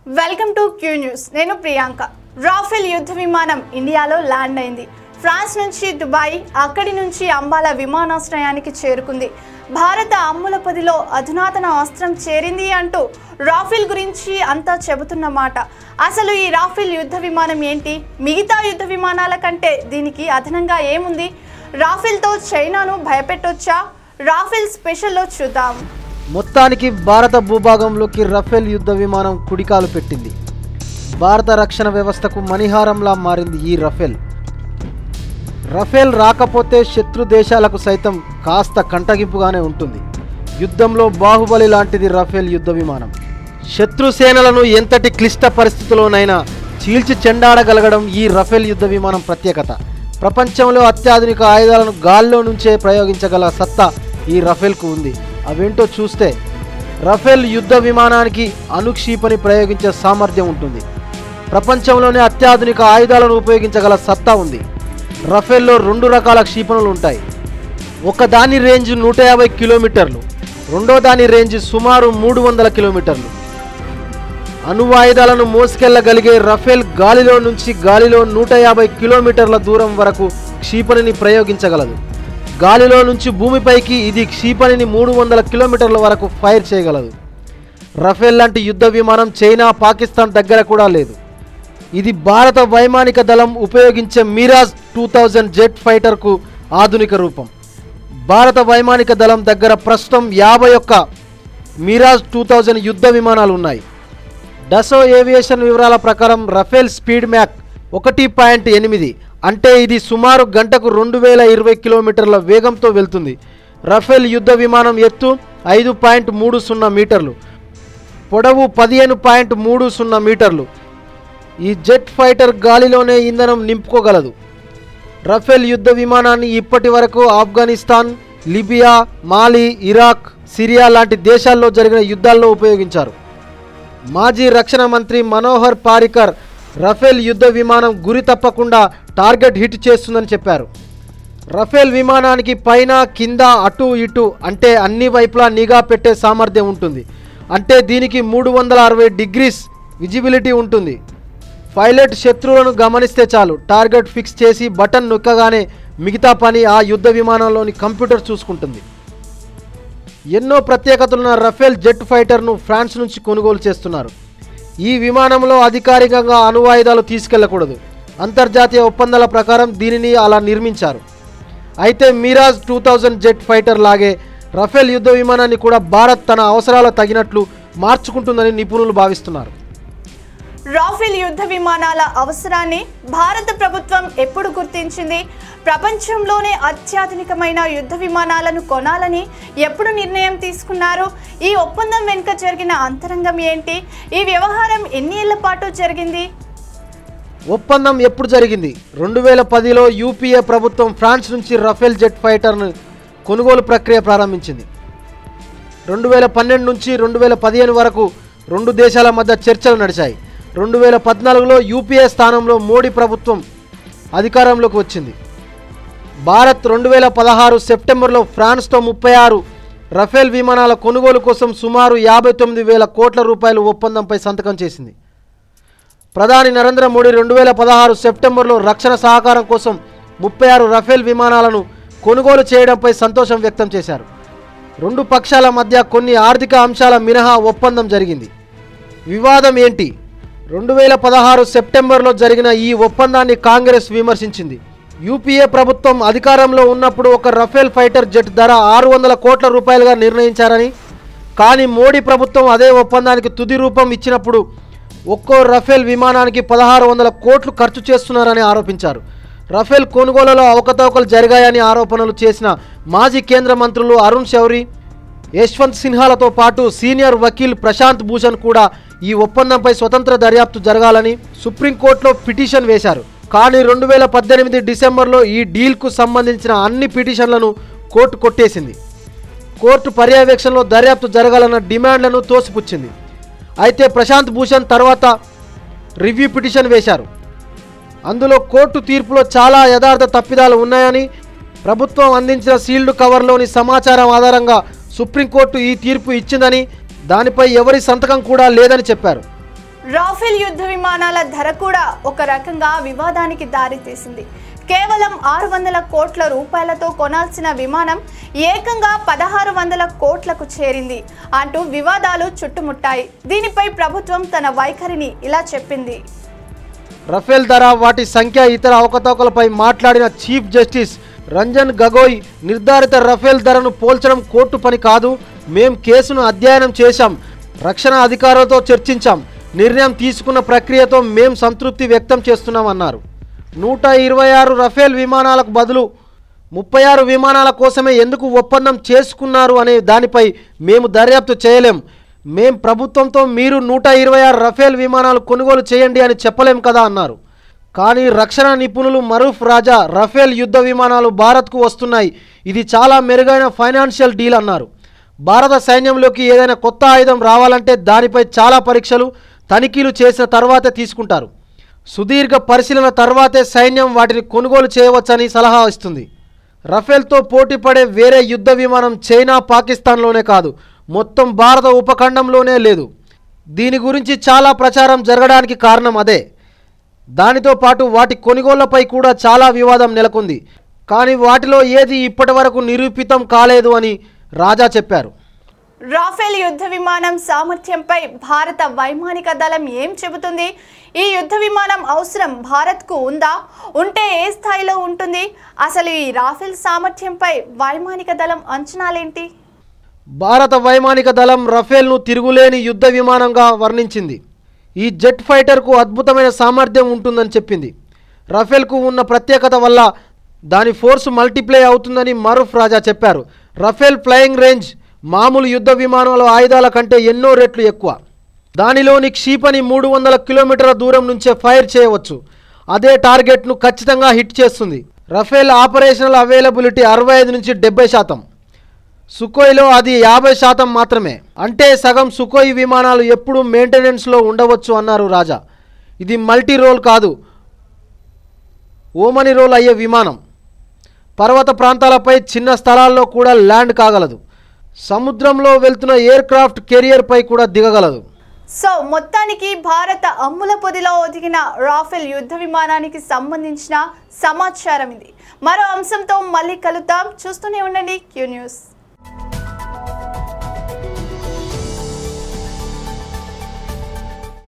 welcome to Q news నేను Priyanka Rafale యుద్ధ విమానం ఇండియాలో ల్యాండ్ అయింది ఫ్రాన్స్ నుంచి దుబాయ్ అక్కడి నుంచి అంబాల విమానాశ్రయానికి చేరుకుంది భారత అమ్ముల పదిలో అధునాతన అస్త్రం చేరింది అంటూ రాఫెల్ గురించి అంతా చెబుతున్న మాట అసలు ఈ రాఫెల్ యుద్ధ విమానం ఏంటి మిగతా యుద్ధ విమానాల కంటే దీనికి అదనంగా ఏముంది రాఫెల్తో చైనాను భయపెట్టొచ్చా రాఫెల్ స్పెషల్లో చూద్దాం మొత్తానికి భారత భూభాగంలోకి రఫేల్ యుద్ధ విమానం కుడికాలు పెట్టింది భారత రక్షణ వ్యవస్థకు మణిహారంలా మారింది ఈ రఫేల్ రఫేల్ రాకపోతే శత్రు దేశాలకు సైతం కాస్త కంటగింపుగానే ఉంటుంది యుద్ధంలో బాహుబలి లాంటిది రఫేల్ యుద్ధ విమానం శత్రు సేనలను ఎంతటి క్లిష్ట పరిస్థితుల్లోనైనా చీల్చి చెండాడగలగడం ఈ రఫేల్ యుద్ధ విమానం ప్రత్యేకత ప్రపంచంలో అత్యాధునిక ఆయుధాలను గాల్లో నుంచే ప్రయోగించగల సత్తా ఈ రఫేల్కు ఉంది అవేంటో చూస్తే రఫేల్ యుద్ధ విమానానికి అనుక్షీపని ప్రయోగించే సామర్థ్యం ఉంటుంది ప్రపంచంలోనే అత్యాధునిక ఆయుధాలను ఉపయోగించగల సత్తా ఉంది రఫేల్లో రెండు రకాల క్షిపణులు ఉంటాయి ఒక దాని రేంజ్ నూట యాభై కిలోమీటర్లు రెండో దాని రేంజ్ సుమారు మూడు వందల కిలోమీటర్లు అణువాయుధాలను మోసుకెళ్లగలిగే రఫేల్ గాలిలో నుంచి గాలిలో నూట యాభై కిలోమీటర్ల దూరం వరకు క్షిపణిని ప్రయోగించగలదు గాలిలో నుంచి భూమిపైకి ఇది క్షిపణిని మూడు వందల కిలోమీటర్ల వరకు ఫైర్ చేయగలదు రఫేల్ లాంటి యుద్ధ విమానం చైనా పాకిస్తాన్ దగ్గర కూడా లేదు ఇది భారత వైమానిక దళం ఉపయోగించే మీరాజ్ టూ థౌజండ్ జెట్ ఫైటర్కు ఆధునిక రూపం భారత వైమానిక దళం దగ్గర ప్రస్తుతం యాభై ఒక్క మీరాజ్ టూ థౌజండ్ యుద్ధ విమానాలు ఉన్నాయి డసో ఏవియేషన్ వివరాల ప్రకారం రఫేల్ స్పీడ్ మ్యాక్ ఒకటి పాయింట్ ఎనిమిది అంటే ఇది సుమారు గంటకు రెండు వేల ఇరవై కిలోమీటర్ల వేగంతో వెళ్తుంది రఫేల్ యుద్ధ విమానం ఎత్తు ఐదు పాయింట్ మూడు సున్నా మీటర్లు పొడవు పదిహేను పాయింట్ మూడు సున్నా మీటర్లు ఈ జెట్ ఫైటర్ గాలిలోనే ఇంధనం నింపుకోగలదు రఫేల్ యుద్ధ విమానాన్ని ఇప్పటి వరకు Afghanistan Libya Mali Iraq Syria లాంటి దేశాల్లో జరిగిన యుద్ధాల్లో ఉపయోగించారు మాజీ రక్షణ మంత్రి మనోహర్ పారికర్ రఫేల్ యుద్ధ విమానం గురి తప్పకుండా టార్గెట్ హిట్ చేస్తుందని చెప్పారు రఫేల్ విమానానికి పైన కింద అటు ఇటు అంటే అన్ని వైపులా నిఘా పెట్టే సామర్థ్యం ఉంటుంది అంటే దీనికి మూడు వందల అరవై డిగ్రీస్ విజిబిలిటీ ఉంటుంది పైలట్ శత్రువులను గమనిస్తే చాలు టార్గెట్ ఫిక్స్ చేసి బటన్ నొక్కగానే మిగతా పని ఆ యుద్ధ విమానంలోని కంప్యూటర్ చూసుకుంటుంది ఎన్నో ప్రత్యేకతలున్న రఫేల్ జెట్ ఫైటర్ను ఫ్రాన్స్ నుంచి కొనుగోలు చేస్తున్నారు ఈ విమానంలో అధికారికంగా అణువాయుధాలు తీసుకెళ్లకూడదు అంతర్జాతీయ ఒప్పందాల ప్రకారం దీనిని అలా నిర్మించారు అయితే Mirage two thousand jet fighter లాగే రఫేల్ యుద్ధ విమానాన్ని కూడా భారత్ తన అవసరాలకు తగినట్లు మార్చుకుంటుందని నిపుణులు భావిస్తున్నారు రాఫెల్ యుద్ధ విమానాల అవసరాన్ని భారత ప్రభుత్వం ఎప్పుడు గుర్తించింది ప్రపంచంలోనే అత్యాధునికమైన యుద్ధ విమానాలను కొనాలని ఎప్పుడు నిర్ణయం తీసుకున్నారు ఈ ఒప్పందం వెనుక జరిగిన అంతరంగం ఏంటి ఈ వ్యవహారం ఎన్ని ఏళ్ల పాటు జరిగింది ఒప్పందం ఎప్పుడు జరిగింది రెండు వేల పదిలో యూపీఏ ప్రభుత్వం ఫ్రాన్స్ నుంచి రఫేల్ జెట్ ఫైటర్ను కొనుగోలు ప్రక్రియ ప్రారంభించింది రెండు వేల పన్నెండు నుంచి రెండు వేల పదిహేను వరకు రెండు దేశాల మధ్య చర్చలు నడిచాయి రెండు వేల పద్నాలుగులో యూపీఏ స్థానంలో మోడీ ప్రభుత్వం అధికారంలోకి వచ్చింది భారత్ రెండు వేల పదహారు సెప్టెంబర్లో ఫ్రాన్స్తో ముప్పై ఆరు రఫేల్ విమానాల కొనుగోలు కోసం సుమారు యాభై తొమ్మిది వేల కోట్ల రూపాయల ఒప్పందంపై సంతకం చేసింది ప్రధాని నరేంద్ర మోడీ రెండు వేల పదహారు సెప్టెంబర్లో రక్షణ సహకారం కోసం ముప్పై ఆరు రఫేల్ విమానాలను కొనుగోలు చేయడంపై సంతోషం వ్యక్తం చేశారు రెండు పక్షాల మధ్య కొన్ని ఆర్థిక అంశాల మినహా ఒప్పందం జరిగింది వివాదం ఏంటి రెండు వేల పదహారు సెప్టెంబర్లో జరిగిన ఈ ఒప్పందాన్ని కాంగ్రెస్ విమర్శించింది యూపీఏ ప్రభుత్వం అధికారంలో ఉన్నప్పుడు ఒక రఫేల్ ఫైటర్ జెట్ ధర ఆరు వందల కోట్ల రూపాయలుగా నిర్ణయించారని కానీ మోడీ ప్రభుత్వం అదే ఒప్పందానికి తుది రూపం ఇచ్చినప్పుడు ఒక్కో రఫేల్ విమానానికి పదహారు వందల కోట్లు ఖర్చు చేస్తున్నారని ఆరోపించారు రఫేల్ కొనుగోలులో అవకతవకలు జరిగాయని ఆరోపణలు చేసిన మాజీ కేంద్ర మంత్రులు అరుణ్ శౌరి యశ్వంత్ సిన్హాలతో పాటు సీనియర్ వకీల్ ప్రశాంత్ భూషణ్ కూడా ఈ ఒప్పందంపై స్వతంత్ర దర్యాప్తు జరగాలని సుప్రీంకోర్టులో పిటిషన్ వేశారు కానీ రెండు వేల పద్దెనిమిది డిసెంబర్లో ఈ డీల్కు సంబంధించిన అన్ని పిటిషన్లను కోర్టు కొట్టేసింది కోర్టు పర్యవేక్షణలో దర్యాప్తు జరగాలన్న డిమాండ్లను తోసిపుచ్చింది అయితే ప్రశాంత్ భూషణ్ తర్వాత రివ్యూ పిటిషన్ వేశారు అందులో కోర్టు తీర్పులో చాలా యథార్థ తప్పిదాలు ఉన్నాయని ప్రభుత్వం అందించిన సీల్డ్ కవర్లోని సమాచారం ఆధారంగా సుప్రీంకోర్టు ఈ తీర్పు ఇచ్చిందని దానిపై ఎవరి సంతకం కూడా లేదని చెప్పారు రాఫెల్ యుద్ధ విమానాల ధర కూడా ఒక రకంగా వివాదానికి దారితీసింది కేవలం ఆరు వందల కోట్ల రూపాయలతో కొనాల్సిన విమానం ఏకంగా పదహారు వందల కోట్లకు చేరింది అంటూ వివాదాలు చుట్టుముట్టాయి దీనిపై ప్రభుత్వం తన వైఖరిని ఇలా చెప్పింది రఫేల్ ధర వాటి సంఖ్య ఇతర అవకతవకలపై మాట్లాడిన చీఫ్ జస్టిస్ రంజన్ గగోయ్ నిర్ధారిత రఫేల్ ధరను పోల్చడం కోర్టు పని కాదు మేం కేసును అధ్యయనం చేశాం రక్షణ అధికారులతో చర్చించాం నిర్ణయం తీసుకున్న ప్రక్రియతో మేం సంతృప్తి వ్యక్తం చేస్తున్నామన్నారు నూట ఇరవై ఆరు రఫేల్ విమానాలకు బదులు ముప్పై ఆరు విమానాల కోసమే ఎందుకు ఒప్పందం చేసుకున్నారు అనే దానిపై మేము దర్యాప్తు చేయలేం మేం ప్రభుత్వంతో మీరు నూట ఇరవై ఆరు రఫేల్ విమానాలు కొనుగోలు చేయండి అని చెప్పలేం కదా అన్నారు కానీ రక్షణ నిపుణులు మరూఫ్ రాజా రఫేల్ యుద్ధ విమానాలు భారత్కు వస్తున్నాయి ఇది చాలా మెరుగైన ఫైనాన్షియల్ డీల్ అన్నారు భారత సైన్యంలోకి ఏదైనా కొత్త ఆయుధం రావాలంటే దానిపై చాలా పరీక్షలు తనిఖీలు చేసిన తర్వాతే తీసుకుంటారు సుదీర్ఘ పరిశీలన తర్వాతే సైన్యం వాటిని కొనుగోలు చేయవచ్చని సలహా ఇస్తుంది రఫేల్తో పోటీ పడే వేరే యుద్ధ విమానం చైనా పాకిస్తాన్లోనే కాదు మొత్తం భారత ఉపఖండంలోనే లేదు దీని గురించి చాలా ప్రచారం జరగడానికి కారణం అదే దానితో పాటు వాటి కొనుగోళ్లపై కూడా చాలా వివాదం నెలకొంది కానీ వాటిలో ఏది ఇప్పటివరకు నిరూపితం కాలేదు అని రాజా చెప్పారు రాఫెల్ యుద్ధ విమానం సామర్థ్యంపై భారత వైమానిక దళం ఏం చెబుతుంది ఈ యుద్ధ విమానం అవసరం భారత్కు ఉందా ఉంటే ఏ స్థాయిలో ఉంటుంది అసలు ఈ రాఫెల్ సామర్థ్యంపై వైమానిక దళం అంచనాలేంటి భారత వైమానిక దళం రఫేల్ను తిరుగులేని యుద్ధ విమానంగా వర్ణించింది ఈ జెట్ ఫైటర్కు అద్భుతమైన సామర్థ్యం ఉంటుందని చెప్పింది రఫేల్కు ఉన్న ప్రత్యేకత వల్ల దాని ఫోర్స్ మల్టిప్లై అవుతుందని మరూఫ్ రాజా చెప్పారు రఫేల్ ఫ్లయింగ్ రేంజ్ మామూలు యుద్ధ విమానాల ఆయుధాల కంటే ఎన్నో రెట్లు ఎక్కువ దానిలోని క్షిపణి మూడు వందల కిలోమీటర్ల దూరం నుంచే ఫైర్ చేయవచ్చు అదే టార్గెట్ను ఖచ్చితంగా హిట్ చేస్తుంది రఫేల్ ఆపరేషనల్ అవైలబిలిటీ అరవై ఐదు నుంచి డెబ్బై శాతం సుకోయ్లో అది యాభై శాతం మాత్రమే అంటే సగం సుకోయ్ విమానాలు ఎప్పుడూ మెయింటెనెన్స్లో ఉండవచ్చు అన్నారు రాజా ఇది మల్టీ రోల్ కాదు ఓమని రోల్ అయ్యే విమానం పర్వత ప్రాంతాలపై చిన్న స్థలాల్లో కూడా ల్యాండ్ కాగలదు సముద్రంలో వెళ్తున్న ఎయిర్ క్రాఫ్ట్ కెరియర్పై కూడా దిగగలదు సో మొత్తానికి భారత అమ్ముల పొదిలో ఒదిగిన రాఫెల్ యుద్ధ విమానానికి సంబంధించిన సమాచారం ఇది మరో అంశంతో మళ్ళీ కలుద్దాం చూస్తూనే ఉండండి క్యూ న్యూస్